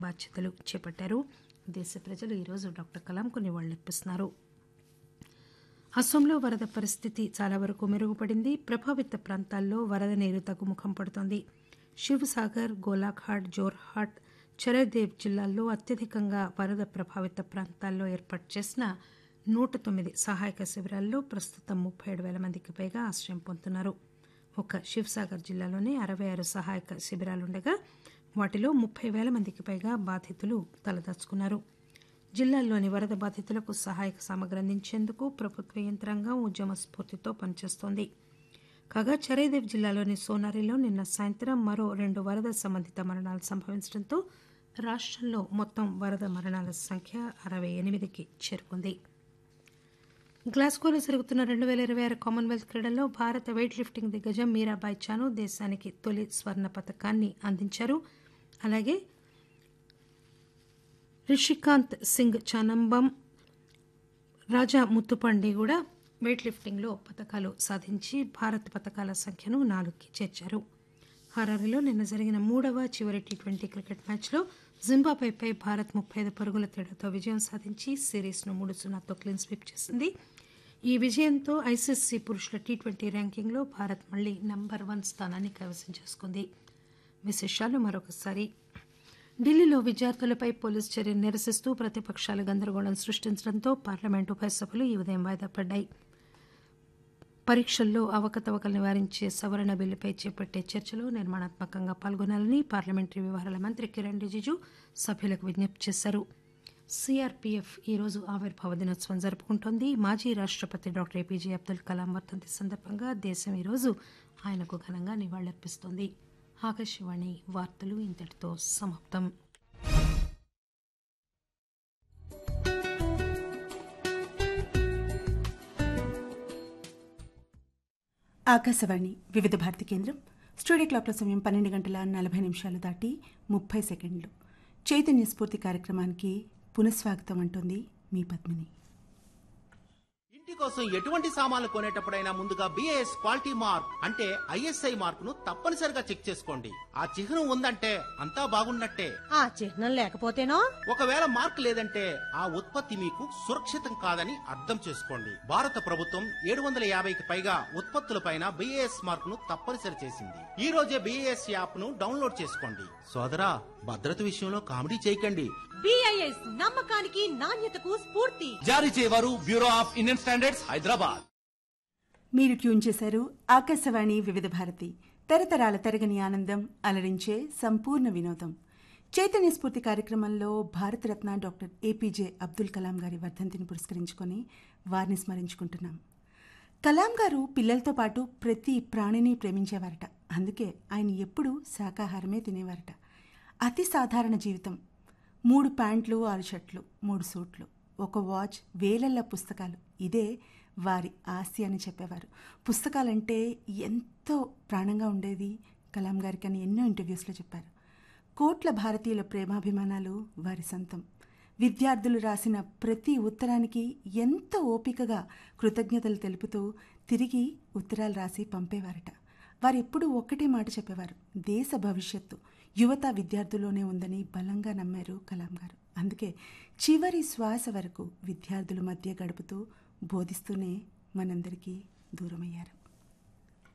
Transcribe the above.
బాధ్యతలు చేపట్టారు దేశ ప్రజలు ఈరోజు డాక్టర్ కలాంకు నివాళులర్పిస్తున్నారు అస్సోంలో వరద పరిస్థితి చాలా వరకు మెరుగుపడింది ప్రభావిత ప్రాంతాల్లో వరద నీరు తగ్గుముఖం పడుతోంది శివసాగర్ గోలాఘాట్ జోర్హాట్ చరదేవ్ జిల్లాల్లో అత్యధికంగా వరద ప్రభావిత ప్రాంతాల్లో ఏర్పాటు చేసిన నూట తొమ్మిది సహాయక శిబిరాల్లో ప్రస్తుతం ముప్పై ఏడు వేల మందికి పైగా ఆశ్రయం పొందుతున్నారు ఒక శివసాగర్ జిల్లాలోనే అరవై ఆరు సహాయక శిబిరాలుండగా వాటిలో ముప్పై వేల మందికి పైగా బాధితులు తలదాచుకున్నారు జిల్లాల్లోని వరద బాధితులకు సహాయక సామగ్రి అందించేందుకు ప్రభుత్వ యంత్రాంగం ఉద్యమ స్ఫూర్తితో పనిచేస్తోంది కాగా చరైదేవ్ జిల్లాలోని సోనారిలో నిన్న సాయంత్రం మరో రెండు వరద సంబంధిత మరణాలు సంభవించడంతో రాష్టంలో మొత్తం వరద మరణాల సంఖ్య అరవై ఎనిమిదికి చేరుకుంది గ్లాస్గోలో జరుగుతున్న రెండు వేల ఇరవై ఆరు కామన్వెల్త్ క్రీడల్లో భారత వెయిట్ లిఫ్టింగ్ దిగ్గజం మీరాబాయ్ చాను దేశానికి తొలి స్వర్ణ పథకాన్ని అందించారు అలాగే రిషికాంత్ సింగ్ చానంబం రాజా ముత్తుపండి కూడా వెయిట్ లిఫ్టింగ్లో పథకాలు సాధించి భారత్ పథకాల సంఖ్యను నాలుగుకి చేర్చారు హరారీలో నిన్న జరిగిన మూడవ చివరి టీ ట్వంటీ క్రికెట్ మ్యాచ్లో జింబాబ్వేపై భారత్ ముప్పై ఐదు పరుగుల తేడాతో విజయం సాధించి సిరీస్ను మూడు సున్నాతో క్లీన్ స్వీప్ చేసింది ఈ విజయంతో ఐసీసీ పురుషుల టీ ట్వంటీ ర్యాంకింగ్లో భారత్ మళ్లీ నంబర్ వన్ స్థానాన్ని కైవసం చేసుకుంది విశేషాలు మరొకసారి ఢిల్లీలో విద్యార్థులపై పోలీసు చర్యను నిరసిస్తూ ప్రతిపక్షాలు గందరగోళం సృష్టించడంతో పార్లమెంటు ఉభయ సభలు ఈ ఉదయం వాయిదా పడ్డాయి పరీక్షల్లో అవకతవకలు నివారించే సవరణ బిల్లుపై చేపట్టే చర్చలో నిర్మాణాత్మకంగా పాల్గొనాలని పార్లమెంటరీ వ్యవహారాల మంత్రి కిరణ్ రిజిజు సభ్యులకు విజ్ఞప్తి చేశారు సిఆర్పీఎఫ్ ఈరోజు ఆవిర్భావ దినోత్సవం జరుపుకుంటోంది మాజీ రాష్టపతి డాక్టర్ ఏపీజే అబ్దుల్ కలాం వర్ధంతి సందర్భంగా దేశం ఈరోజు ఆయనకు ఘనంగా నివాళులర్పిస్తోంది ఆకాశవాణి వార్తలు ఇంతటితో సమాప్తం ఆకాశవాణి వివిధ భారతి కేంద్రం స్టూడియో క్లాక్ల సమయం పన్నెండు గంటల నలభై నిమిషాలు దాటి ముప్పై సెకండ్లు చైతన్య స్ఫూర్తి కార్యక్రమానికి పునఃస్వాగతం అంటోంది మీ పద్మిని ఇంటి కోసం ఎటువంటి సామాన్లు కొనేటప్పుడైనా ముందుగా బిఏఎస్ క్వాలిటీ మార్క్ అంటే ఐఎస్ఐ మార్క్ ను తప్పనిసరిగా చెక్ చేసుకోండి ఆ చిహ్నం ఉందంటే అంతా బాగున్నట్టే ఆ చిహ్నం లేకపోతేనో ఒకవేళ మార్క్ లేదంటే ఆ ఉత్పత్తి మీకు సురక్షితం కాదని అర్థం చేసుకోండి భారత ప్రభుత్వం ఏడు వందల యాభైకి పైగా ఉత్పత్తులపైన బిఏఎస్ మార్క్ ను తప్పనిసరి చేసింది ఈ రోజే బిఏఎస్ యాప్ ను డౌన్లోడ్ చేసుకోండి సోదరా భద్రత విషయంలో కామెడీ చేయకండి బిఐఎస్ నమ్మకానికి నాణ్యతకు స్ఫూర్తి జారీ చేయవారు bureau of Indian standards Hyderabad మీరు ట్యూన్ చేశారు ఆకాశవాణి వివిధ భారతి తరతరాల తరగని ఆనందం అలరించే సంపూర్ణ వినోదం చైతన్య స్ఫూర్తి కార్యక్రమంలో భారతరత్న డాక్టర్ ఏపీజే అబ్దుల్ కలాం గారి వర్ధంతిని పురస్కరించుకొని వారిని స్మరించుకుంటున్నాం కలాం గారు పిల్లలతో పాటు ప్రతి ప్రాణిని ప్రేమించేవారట అందుకే ఆయన ఎప్పుడూ శాకాహారమే తినేవారట అతి సాధారణ జీవితం మూడు ప్యాంట్లు ఆరు షర్ట్లు మూడు సూట్లు ఒక వాచ్ వేలల్ల పుస్తకాలు ఇదే వారి ఆస్తి అని చెప్పేవారు పుస్తకాలంటే ఎంతో ప్రాణంగా ఉండేది కలాం గారికి అని ఎన్నో ఇంటర్వ్యూస్లో చెప్పారు కోట్ల భారతీయుల ప్రేమాభిమానాలు వారి సొంతం విద్యార్థులు రాసిన ప్రతి ఉత్తరానికి ఎంతో ఓపికగా కృతజ్ఞతలు తెలుపుతూ తిరిగి ఉత్తరాలు రాసి పంపేవారట వారు ఎప్పుడూ ఒక్కటే మాట చెప్పేవారు దేశ భవిష్యత్తు యువత విద్యార్థుల్లోనే ఉందని బలంగా నమ్మారు కలాం గారు అందుకే చివరి శ్వాస వరకు విద్యార్థుల మధ్య గడుపుతూ బోధిస్తూనే మనందరికీ దూరమయ్యారు